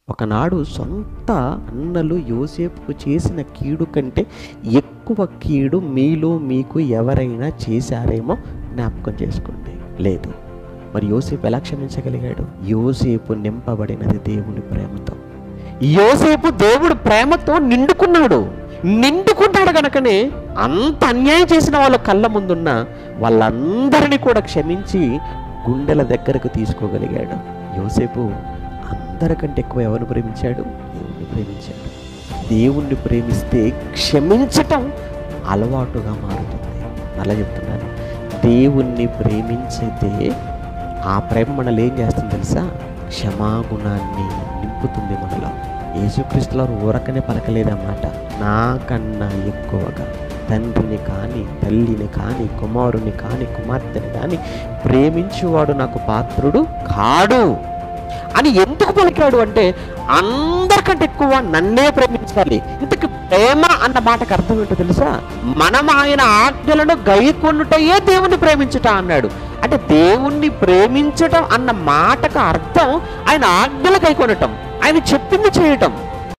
ఒకనాడు సొంత అన్నలు యోసేపుకు చేసిన కీడు కంటే ఎక్కువ కీడు మీలో మీకు ఎవరైనా చేశారేమో జ్ఞాపకం చేసుకోండి లేదు మరి యోసేపు ఎలా క్షమించగలిగాడు యోసేపు నింపబడినది దేవుని ప్రేమతో యోసేపు దేవుడు ప్రేమతో నిండుకున్నాడు నిండుకున్నాడు గనకనే అంత అన్యాయం చేసిన వాళ్ళ కళ్ళ ముందున్న వాళ్ళందరినీ కూడా క్షమించి గుండెల దగ్గరకు తీసుకోగలిగాడు యోసేపు అందరికంటే ఎక్కువ ఎవరిని ప్రేమించాడు దేవుణ్ణి ప్రేమించాడు దేవుణ్ణి ప్రేమిస్తే క్షమించటం అలవాటుగా మారుతుంది అలా చెప్తున్నాను దేవుణ్ణి ప్రేమించితే ఆ ప్రేమ మనల్ని ఏం చేస్తుంది తెలుసా క్షమాగుణాన్ని నింపుతుంది మనలో యేసుక్రీస్తులో ఊరకనే పలకలేదన్నమాట నాకన్నా ఎక్కువగా తండ్రిని కానీ తల్లిని కానీ కుమారుని కానీ కుమార్తెని కానీ ప్రేమించువాడు నాకు పాత్రుడు కాడు అని ఎందుకు పలికాడు అంటే అందరికంటే ఎక్కువ నన్నే ప్రేమించాలి ఇంతకు ప్రేమ అన్న మాటకు అర్థం ఏంటో తెలుసా మనం ఆయన ఆజ్ఞలను గైకొనుటయే దేవుణ్ణి ప్రేమించుట అన్నాడు అంటే దేవుణ్ణి ప్రేమించటం అన్న మాటకు అర్థం ఆయన ఆజ్ఞలు గైకొనటం ఆయన చెప్పింది చేయటం